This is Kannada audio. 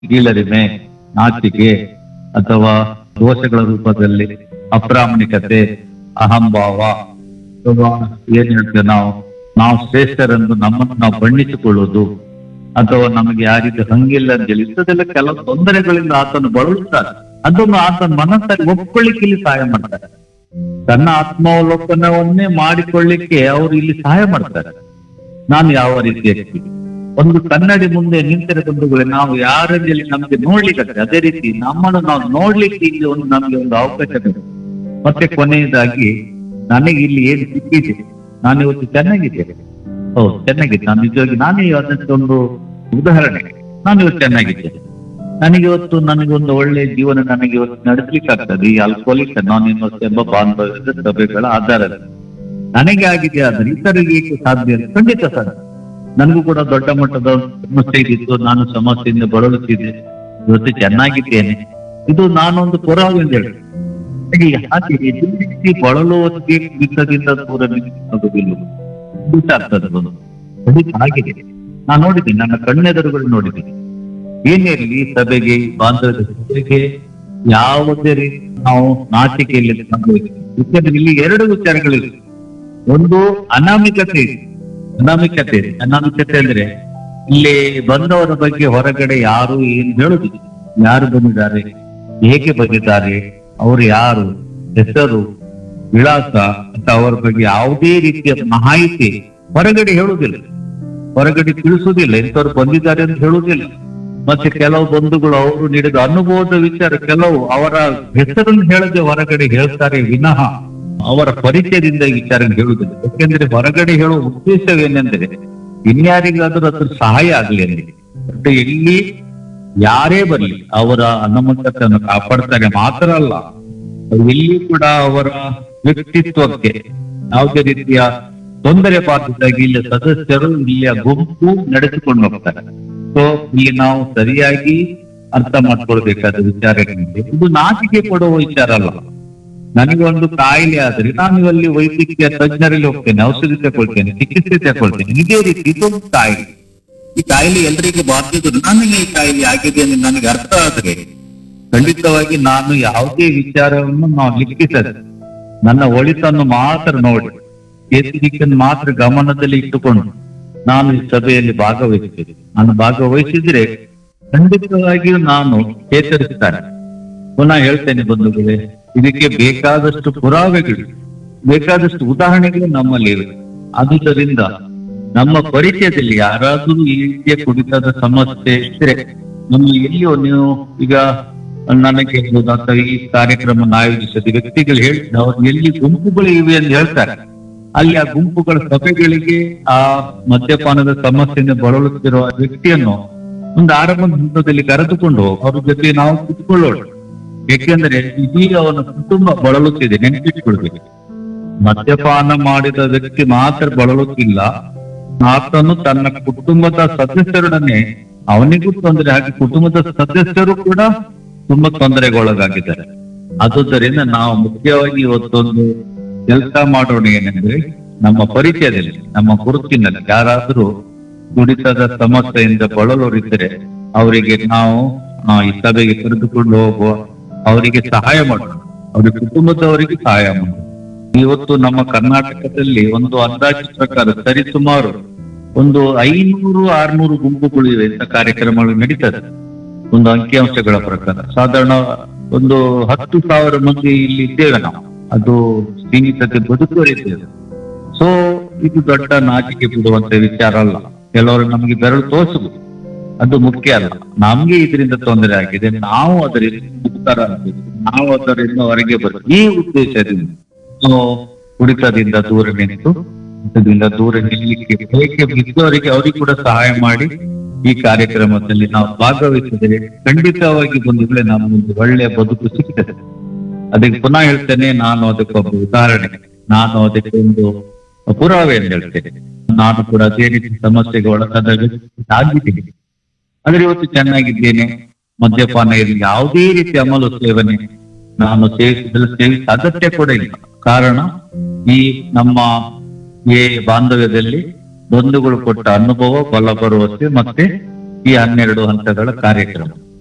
ಕೀಳರಿಮೆ ನಾಚಿಕೆ ಅಥವಾ ದೋಷಗಳ ರೂಪದಲ್ಲಿ ಅಪ್ರಾಮಾಣಿಕತೆ ಅಹಂಭಾವ ಅಥವಾ ಏನ್ ಹೇಳ್ತೇವೆ ನಾವು ನಾವು ಶ್ರೇಷ್ಠರೆಂದು ನಮ್ಮನ್ನು ನಾವು ಬಣ್ಣಿಸಿಕೊಳ್ಳುವುದು ಅಥವಾ ನಮಗೆ ಯಾರಿಗೂ ಹಂಗಿಲ್ಲ ಅಂತ ಹೇಳಿ ಇಂಥದ್ದೆಲ್ಲ ಕೆಲವು ತೊಂದರೆಗಳಿಂದ ಆತನು ಬಳಲುತ್ತಾರೆ ಅದನ್ನು ಆತನ ಮನಸ್ಸಲ್ಲಿ ಒಪ್ಕೊಳ್ಳಿಕ್ಕೆ ಇಲ್ಲಿ ಸಹಾಯ ಮಾಡ್ತಾರೆ ತನ್ನ ಆತ್ಮಾವಲೋಕನವನ್ನೇ ಮಾಡಿಕೊಳ್ಳಿಕ್ಕೆ ಅವರು ಇಲ್ಲಿ ಸಹಾಯ ಮಾಡ್ತಾರೆ ನಾನು ಯಾವ ರೀತಿ ವ್ಯಕ್ತಿ ಒಂದು ಕನ್ನಡಿ ಮುಂದೆ ನಿಂತಿರೋ ಬಂಧುಗಳೇ ನಾವು ಯಾರಲ್ಲಿ ನಮ್ಗೆ ನೋಡ್ಲಿಕ್ಕೆ ಅದೇ ರೀತಿ ನಮ್ಮನ್ನು ನಾವು ನೋಡ್ಲಿಕ್ಕೆ ಇಲ್ಲಿ ಒಂದು ನಮ್ಗೆ ಒಂದು ಅವಕಾಶ ಬೇಕು ಮತ್ತೆ ಕೊನೆಯದಾಗಿ ನನಗೆ ಇಲ್ಲಿ ಏನ್ ಸಿಕ್ಕಿದೆ ನಾನು ಇವತ್ತು ಚೆನ್ನಾಗಿದ್ದೇನೆ ಹೌದು ಚೆನ್ನಾಗಿದೆ ನಾನು ನಿಜವಾಗಿ ನಾನೇ ಅದಕ್ಕೆ ಒಂದು ಉದಾಹರಣೆ ನಾನು ಇವತ್ತು ಚೆನ್ನಾಗಿದ್ದೇನೆ ನನಗೆ ಇವತ್ತು ನನಗೊಂದು ಒಳ್ಳೆ ಜೀವನ ನನಗೆ ಇವತ್ತು ನಡೆಸಲಿಕ್ಕೆ ಆಗ್ತದೆ ಈ ಅಲ್ಕೋಲಿಕ್ ಅನಾನಿಮಸ್ ಎಂಬ ಬಾಂಧವ್ಯದ ಸಭೆಗಳ ಆಧಾರದ ನನಗೆ ಆಗಿದೆ ಆದರೆ ಇತರಿಗೆ ಏಕೆ ಸಾಧ್ಯ ಇಲ್ಲ? ಖಂಡಿತ ಸರ್ ನನಗೂ ಕೂಡ ದೊಡ್ಡ ಮಟ್ಟದ ಸಮಸ್ಯೆ ಇದ್ದಿತ್ತು ನಾನು ಸಮಸ್ಯೆಯಿಂದ ಬಳಲುತ್ತಿದ್ದೆ ಇವತ್ತು ಚೆನ್ನಾಗಿದ್ದೇನೆ ಇದು ನಾನೊಂದು ಪುರಾವೆ ಅಂತ ಹೇಳಿ ಹಾಗೆ ಯಾಕೆ ಎದುರಿಸಿ ಬಳಲುವಕ್ಕೆ ಬಿತ್ತದಿಂದ ದೂರ ನಿಲ್ಲುವುದಿಲ್ಲ ಗೊತ್ತಾಗ್ತದೆ ಒಂದು ಖಂಡಿತ ಆಗಿದೆ ನಾನು ನೋಡಿದ್ದೀನಿ ನನ್ನ ಕಣ್ಣೆದುರುಗಳು ನೋಡಿದ್ದೀನಿ ಏನೇ ಇರಲಿ ಸಭೆಗೆ ಬಾಂಧವ್ಯದ ಸಭೆಗೆ ಯಾವುದೇ ರೀತಿ ನಾವು ನಾಚಿಕೆಯಲ್ಲಿ ಸಂಭವಿಸಿಲ್ಲ. ಯಾಕಂದ್ರೆ ಇಲ್ಲಿ ಎರಡು ವಿಚಾರಗಳಿವೆ ಒಂದು ಅನಾಮಿಕತೆ ಇದೆ ಅನಾಮಿಕತೆ ಇದೆ ಅನಾಮಿಕತೆ ಅಂದ್ರೆ ಇಲ್ಲಿ ಬಂದವರ ಬಗ್ಗೆ ಹೊರಗಡೆ ಯಾರು ಏನ್ ಹೇಳುದಿಲ್ಲ ಯಾರು ಬಂದಿದ್ದಾರೆ ಹೇಗೆ ಬಂದಿದ್ದಾರೆ ಅವರು ಯಾರು ಹೆಸರು ವಿಳಾಸ ಅಥವಾ ಅವರ ಬಗ್ಗೆ ಯಾವುದೇ ರೀತಿಯ ಮಾಹಿತಿ ಹೊರಗಡೆ ಹೇಳುವುದಿಲ್ಲ ಹೊರಗಡೆ ತಿಳಿಸುವುದಿಲ್ಲ ಇಂಥವ್ರು ಬಂದಿದ್ದಾರೆ ಅಂತ ಹೇಳುವುದಿಲ್ಲ ಮತ್ತೆ ಕೆಲವು ಬಂಧುಗಳು ಅವರು ನೀಡಿದ ಅನುಭವದ ವಿಚಾರ ಕೆಲವು ಅವರ ಹೆಸರನ್ನು ಹೇಳದೆ ಹೊರಗಡೆ ಹೇಳ್ತಾರೆ ವಿನಃ ಅವರ ಪರಿಚಯದಿಂದ ಈ ವಿಚಾರ ಹೇಳುವುದಿಲ್ಲ ಯಾಕೆಂದ್ರೆ ಹೊರಗಡೆ ಹೇಳುವ ಉದ್ದೇಶವೇನೆಂದ್ರೆ ಇನ್ಯಾರಿಗಾದ್ರೂ ಅದ್ರ ಸಹಾಯ ಆಗ್ಲಿ ಅಲ್ಲಿ ಮತ್ತೆ ಇಲ್ಲಿ ಯಾರೇ ಬರ್ಲಿ ಅವರ ಅನುಮತತೆಯನ್ನು ಕಾಪಾಡ್ತಾರೆ ಮಾತ್ರ ಅಲ್ಲ ಎಲ್ಲಿ ಕೂಡ ಅವರ ವ್ಯಕ್ತಿತ್ವಕ್ಕೆ ಯಾವುದೇ ರೀತಿಯ ತೊಂದರೆ ಬಾರದಾಗಿ ಇಲ್ಲಿ ಸದಸ್ಯರು ಇಲ್ಲಿಯ ಗುಂಪು ನಡೆಸಿಕೊಂಡು ಹೋಗ್ತಾರೆ ಸೊ ಇಲ್ಲಿ ನಾವು ಸರಿಯಾಗಿ ಅರ್ಥ ಮಾಡ್ಕೊಳ್ಬೇಕಾದ ವಿಚಾರಗಳಿದೆ ಇದು ನಾಚಿಕೆ ಕೊಡುವ ವಿಚಾರ ಅಲ್ಲ ನನಗೆ ಒಂದು ಕಾಯಿಲೆ ಆದ್ರೆ ನಾನು ಅಲ್ಲಿ ವೈದ್ಯಕೀಯ ತಜ್ಞರಲ್ಲಿ ಹೋಗ್ತೇನೆ ಔಷಧಿ ತಗೊಳ್ತೇನೆ ಚಿಕಿತ್ಸೆ ತಗೊಳ್ತೇನೆ ಇದೇ ರೀತಿ ಇದೊಂದು ಕಾಯಿಲೆ ಈ ಕಾಯಿಲೆ ಎಲ್ರಿಗೂ ಬಾಧಿಸಿದ್ರು ನನಗೆ ಈ ಕಾಯಿಲೆ ಆಗಿದೆ ಅಂತ ನನಗೆ ಅರ್ಥ ಆದ್ರೆ ಖಂಡಿತವಾಗಿ ನಾನು ಯಾವುದೇ ವಿಚಾರವನ್ನು ನಾವು ಲಿಖಿಸದೆ ನನ್ನ ಒಳಿತನ್ನು ಮಾತ್ರ ನೋಡಿ ಎತ್ತಿದ್ದನ್ನು ಮಾತ್ರ ಗಮನದಲ್ಲಿ ಇಟ್ಟುಕೊಂಡು ನಾನು ಈ ಸಭೆಯಲ್ಲಿ ಭಾಗವಹಿಸಿದೆ ನಾನು ಭಾಗವಹಿಸಿದ್ರೆ ಖಂಡಿತವಾಗಿಯೂ ನಾನು ಚೇತರಿಸ್ತಾನೆ ಪುನಃ ಹೇಳ್ತೇನೆ ಬಂಧುಗಳೇ ಇದಕ್ಕೆ ಬೇಕಾದಷ್ಟು ಪುರಾವೆಗಳು ಬೇಕಾದಷ್ಟು ಉದಾಹರಣೆಗಳು ನಮ್ಮಲ್ಲಿ ಇವೆ ಆದುದರಿಂದ ನಮ್ಮ ಪರಿಚಯದಲ್ಲಿ ಯಾರಾದ್ರೂ ಈ ರೀತಿಯ ಕುಡಿತದ ಸಮಸ್ಯೆ ಇದ್ರೆ ನಮ್ಮ ಎಲ್ಲಿಯೋ ನೀವು ಈಗ ನನಗೆ ಹೇಳ್ಬೋದು ಅಥವಾ ಈ ಕಾರ್ಯಕ್ರಮ ಆಯೋಜಿಸಿದ ವ್ಯಕ್ತಿಗಳು ಹೇಳ್ತಾರೆ ಅವ್ರು ಎಲ್ಲಿ ಗುಂಪುಗಳು ಇವೆ ಅಂತ ಹೇಳ್ತಾರೆ ಅಲ್ಲಿ ಆ ಗುಂಪುಗಳ ಸಭೆಗಳಿಗೆ ಆ ಮದ್ಯಪಾನದ ಸಮಸ್ಯೆಯಿಂದ ಬಳಲುತ್ತಿರುವ ವ್ಯಕ್ತಿಯನ್ನು ಒಂದು ಆರಂಭದ ಹಂತದಲ್ಲಿ ಕರೆದುಕೊಂಡು ಅವ್ರ ಜೊತೆ ನಾವು ಕುತ್ಕೊಳ್ಳೋಣ ಏಕೆಂದ್ರೆ ಇಡೀ ಅವನ ಕುಟುಂಬ ಬಳಲುತ್ತಿದೆ ನೆನಪಿಟ್ಕೊಳ್ಬೇಕು ಮದ್ಯಪಾನ ಮಾಡಿದ ವ್ಯಕ್ತಿ ಮಾತ್ರ ಬಳಲುತ್ತಿಲ್ಲ ಆತನು ತನ್ನ ಕುಟುಂಬದ ಸದಸ್ಯರೊಡನೆ ಅವನಿಗೂ ತೊಂದರೆ ಹಾಗೆ ಕುಟುಂಬದ ಸದಸ್ಯರು ಕೂಡ ತುಂಬಾ ತೊಂದರೆಗೊಳಗಾಗಿದ್ದಾರೆ ಆದುದರಿಂದ ನಾವು ಮುಖ್ಯವಾಗಿ ಇವತ್ತೊಂದು ಕೆಲಸ ಮಾಡೋಣ ಏನೆಂದ್ರೆ ನಮ್ಮ ಪರಿಚಯದಲ್ಲಿ ನಮ್ಮ ಗುರುತಿನಲ್ಲಿ ಯಾರಾದ್ರೂ ಕುಡಿತದ ಸಮಸ್ಯೆಯಿಂದ ಬಳಲೋರಿದ್ದರೆ ಅವರಿಗೆ ನಾವು ಆ, ಈ ಸಭೆಗೆ ಕರೆದುಕೊಂಡು ಹೋಗುವ ಅವರಿಗೆ ಸಹಾಯ ಮಾಡೋಣ ಅವರ ಕುಟುಂಬದವರಿಗೆ ಸಹಾಯ ಮಾಡೋಣ ಇವತ್ತು ನಮ್ಮ ಕರ್ನಾಟಕದಲ್ಲಿ ಒಂದು ಅಂದಾಜು ಪ್ರಕಾರ ಸರಿಸುಮಾರು ಒಂದು ಐನೂರು ಆರ್ನೂರು ಗುಂಪುಗಳು ಇವೆ ಇಂಥ ಕಾರ್ಯಕ್ರಮಗಳು ನಡೀತದೆ ಒಂದು ಅಂಕಿಅಂಶಗಳ ಪ್ರಕಾರ ಸಾಧಾರಣ ಒಂದು ಹತ್ತು ಸಾವಿರ ಮಂದಿ ಇಲ್ಲಿ ಇದ್ದೇವೆ ನಾವು ಅದು ಸೀಮಿತತೆ ಬದುಕುವರಿದ್ದೇವೆ ಸೊ ಇದು ದೊಡ್ಡ ನಾಚಿಕೆ ಬಿಡುವಂತ ವಿಚಾರ ಅಲ್ಲ ಕೆಲವರು ನಮಗೆ ಬೆರಳು ತೋರಿಸಬಹುದು ಅದು ಮುಖ್ಯ ಅಲ್ಲ ನಮ್ಗೆ ಇದರಿಂದ ತೊಂದರೆ ಆಗಿದೆ ನಾವು ಅದರಿಂದ ಮುಕ್ತರಾಗಬೇಕು ನಾವು ಅದರಿಂದ ಹೊರಗೆ ಬರಬೇಕು ಈ ಉದ್ದೇಶದಿಂದ ನಾವು ಕುಡಿತದಿಂದ ದೂರ ನಿಂತು ಕುಡಿತದಿಂದ ದೂರ ನಿಲ್ಲಲಿಕ್ಕೆ ಹೇಗೆ ಬಿದ್ದವರಿಗೆ ಅವರಿಗೆ ಕೂಡ ಸಹಾಯ ಮಾಡಿ ಈ ಕಾರ್ಯಕ್ರಮದಲ್ಲಿ ನಾವು ಭಾಗವಹಿಸಿದರೆ ಖಂಡಿತವಾಗಿ ಬಂಧುಗಳೇ ನಮಗೊಂದು ಒಳ್ಳೆಯ ಬದುಕು ಸಿಗ್ತದೆ ಅದಕ್ಕೆ ಪುನಃ ಹೇಳ್ತೇನೆ ನಾನು ಅದಕ್ಕೊಬ್ಬ ಉದಾಹರಣೆ ನಾನು ಅದಕ್ಕೆ ಒಂದು ಪುರಾವೆ ಅಂತ ಹೇಳ್ತೇನೆ ನಾನು ಕೂಡ ಅದೇ ರೀತಿ ಸಮಸ್ಯೆಗೆ ಒಳಗಾದ ವ್ಯಕ್ತಿ ಆಗಿದ್ದೀನಿ ಆದ್ರೆ ಇವತ್ತು ಚೆನ್ನಾಗಿದ್ದೇನೆ ಮದ್ಯಪಾನ ಇರಲಿ ಯಾವುದೇ ರೀತಿ ಅಮಲು ಸೇವನೆ ನಾನು ಸೇವಿಸಿದ್ರೆ ಸೇವಿಸ ಅಗತ್ಯ ಕೂಡ ಇಲ್ಲ ಕಾರಣ ಈ ನಮ್ಮ ಈ ಬಾಂಧವ್ಯದಲ್ಲಿ ಬಂಧುಗಳು ಕೊಟ್ಟ ಅನುಭವ ಬಲ ಬರುವಷ್ಟೇ ಮತ್ತೆ ಈ ಹನ್ನೆರಡು ಹಂತಗಳ ಕಾರ್ಯಕ್ರಮ